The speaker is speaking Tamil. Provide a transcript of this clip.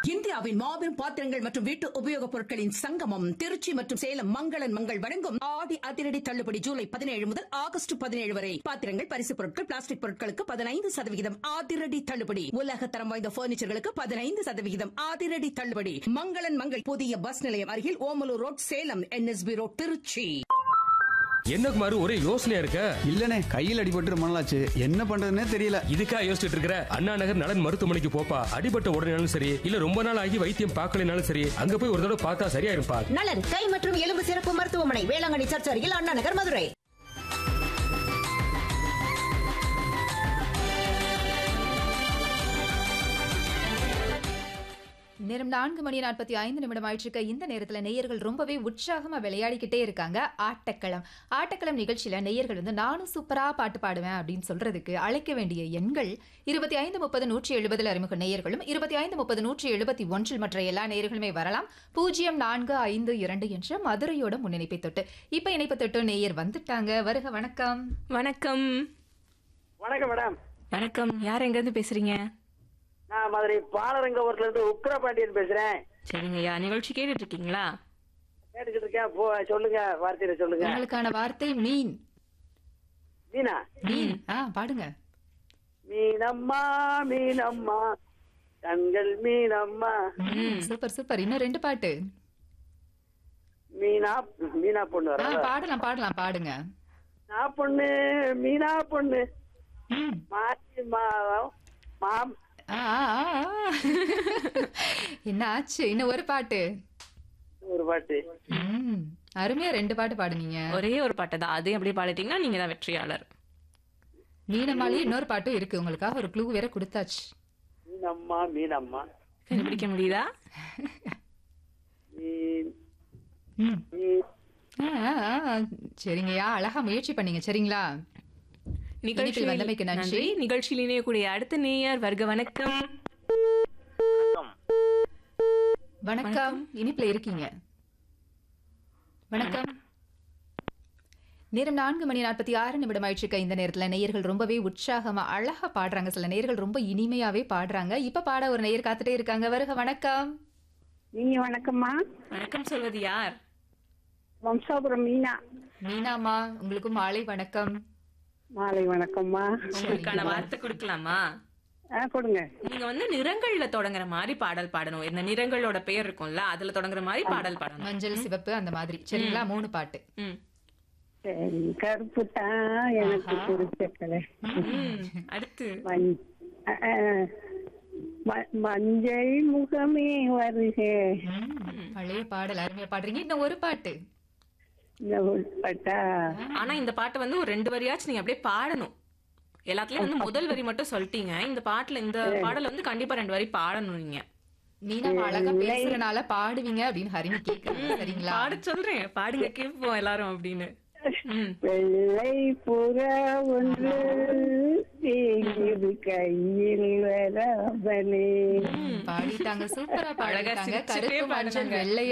இந்தியாவின் மாபெரும் பாத்திரங்கள் மற்றும் வீட்டு உபயோகப் பொருட்களின் சங்கமம் திருச்சி மற்றும் சேலம் மங்களன் மங்கள் வழங்கும் ஆடி அதிரடி தள்ளுபடி ஜூலை பதினேழு முதல் ஆகஸ்ட் பதினேழு வரை பாத்திரங்கள் பரிசு பொருட்கள் பிளாஸ்டிக் பொருட்களுக்கு பதினைந்து சதவிகிதம் அதிரடி தள்ளுபடி உலக தரம் வாய்ந்த பர்னிச்சர்களுக்கு பதினைந்து சதவிகிதம் அதிரடி தள்ளுபடி மங்களன் மங்கள் புதிய பஸ் நிலையம் அருகில் Omalur road Salem NSB road Tiruchi என்ன குமாரு ஒரே யோசனையா இருக்க இல்லனே கையில் அடிபட்டு ரொம்ப நாளாச்சு என்ன பண்றதுன்னே தெரியல இதுக்கா யோசிச்சுட்டு இருக்கிற அண்ணா நகர் நலன் மருத்துவமனைக்கு போப்பா அடிபட்ட உடனேனாலும் சரி இல்ல ரொம்ப நாள் ஆகி வைத்தியம் பார்க்கலனாலும் சரி அங்க போய் ஒரு தடவை பார்த்தா சரியா இருப்பா நலன் கை மற்றும் எலும்பு சிறப்பு மருத்துவமனை வேளாங்கண்ணி சர்ச் அருகில் அண்ணா நகர் மதுரை நேரம் நான்கு மணி நாற்பத்தி ஐந்து நிமிடம் ஆயிட்டிருக்க இந்த நேரத்துல நேயர்கள் ரொம்பவே உற்சாகமா விளையாடிக்கிட்டே இருக்காங்க ஆட்டக்களம் ஆட்டக்களம் நிகழ்ச்சியில நேயர்கள் வந்து நானும் சூப்பரா பாட்டு பாடுவேன் அப்படின்னு சொல்றதுக்கு அழைக்க வேண்டிய எண்கள் இருபத்தி ஐந்து முப்பது நூற்றி எழுபதில் அறிமுக நேயர்களும் இருபத்தி ஐந்து முப்பது நூற்றி எழுபத்தி ஒன்றில் மற்ற எல்லா நேயர்களுமே வரலாம் பூஜ்ஜியம் நான்கு ஐந்து இரண்டு என்ற மதுரையோட முன்னிணைப்பை தொட்டு இப்ப இணைப்பு தொட்டு நேயர் வந்துட்டாங்க வருக வணக்கம் வணக்கம் வணக்கம் மேடம் வணக்கம் யார் எங்க இருந்து பேசுறீங்க நான் மதுரை பாலரங்கபுரத்துல இருந்து உக்ரபாண்டியன் பேசுறேன் சரிங்கய்யா நிகழ்ச்சி கேட்டுட்டு இருக்கீங்களா கேட்டுக்கிட்டு இருக்கேன் போ சொல்லுங்க வார்த்தையில சொல்லுங்க உங்களுக்கான வார்த்தை மீன் மீனா மீன் ஆ பாடுங்க மீனம்மா மீனம்மா கண்கள் மீனம்மா சூப்பர் சூப்பர் இன்னும் ரெண்டு பாட்டு மீனா மீனா பொண்ணு ஆ வர பாடலாம் பாடலாம் பாடுங்க நான் பொண்ணு மீனா பொண்ணு ம். மாசி மாதம் மாம் ஆ, ஆ, ஆ, ஆ. என்ன ஆச்சு இன்னும் ஒரு பாட்டு ஒரு பாட்டு ம், அருமையா ரெண்டு பாட்டு பாடுனீங்க ஒரே ஒரு பாட்டு தான் அதையும் அப்படியே பாடிட்டீங்கன்னா நீங்க தான் வெற்றியாளர் மீனமாலே இன்னொரு பாட்டும் இருக்கு உங்களுக்காக ஒரு க்ளூ வேற கொடுத்தாச்சு மீனம்மா மீனம்மா கண்டுபிடிக்க முடியுதா மீன் ம். மீன் ஆ, ஆ, ஆ. சரிங்கய்யா அழகா முயற்சி பண்ணீங்க சரிங்களா இணைப்பில் வந்தமைக்கு நன்றி. நிகழ்ச்சியில் இணையக்கூடிய அடுத்த நேயர் வர்க்க வணக்கம் வணக்கம் இனிப்புல இருக்கீங்க வணக்கம் நேரம் நான்கு மணி நாற்பத்தி ஆறு நிமிடம் ஆயிடுச்சுக்க இந்த நேரத்துல நேயர்கள் ரொம்பவே உற்சாகமா அழகா பாடுறாங்க சில நேயர்கள் ரொம்ப இனிமையாவே பாடுறாங்க இப்ப பாட ஒரு நேயர் காத்துட்டே இருக்காங்க வருக வணக்கம் நீங்க வணக்கம்மா வணக்கம் சொல்வது யார் வம்சாபுரம் மீனா மீனாமா உங்களுக்கு மாலை வணக்கம் மாலை வணக்கம்மா உங்களுக்கான வார்த்தை கொடுக்கலாமா ஆ கொடுங்க நீங்க வந்து நிறங்கள்ல தொடங்குற மாதிரி பாடல் பாடணும் இந்த நிறங்களோட பெயர் இருக்கும்ல அதுல தொடங்குற மாதிரி பாடல் பாடணும் மஞ்சள் சிவப்பு அந்த மாதிரி சரிங்களா மூணு பாட்டு ம். சரி கருப்பு தான் எனக்கு பிடிச்ச கலை ம். அடுத்து மஞ்- அ, அ, ம- மஞ்சள் முகமே வருக ம், பழைய பாடல் அருமையா பாடுறீங்க இன்னும் ஒரு பாட்டு இந்த உள்பட்டா ஆனா இந்த பாட்டு வந்து ஒரு ரெண்டு வரியாச்சும் நீங்க அப்படியே பாடணும் எல்லாத்துலயும் வந்து முதல் வரி மட்டும் சொல்லிட்டீங்க இந்த பாட்டுல இந்த பாடல் வந்து கண்டிப்பா ரெண்டு வரி பாடணும் நீங்க மீனா அழகா பேசுறனால பாடுவீங்க அப்படின்னு ஹரிணி கேக்குறாங்க சரிங்களா பாட சொல்றேன் பாடுங்க கேட்போம் எல்லாரும் அப்படின்னு ம். வெள்ளை புறா ஒன்று தேங்கியது கையில் வராமலே பாடிட்டாங்க சூப்பரா அழகா பாடிட்டாங்க சிரிச்சுட்டே கருப்பு மஞ்சள் பாடுனாங்க. வெள்ளை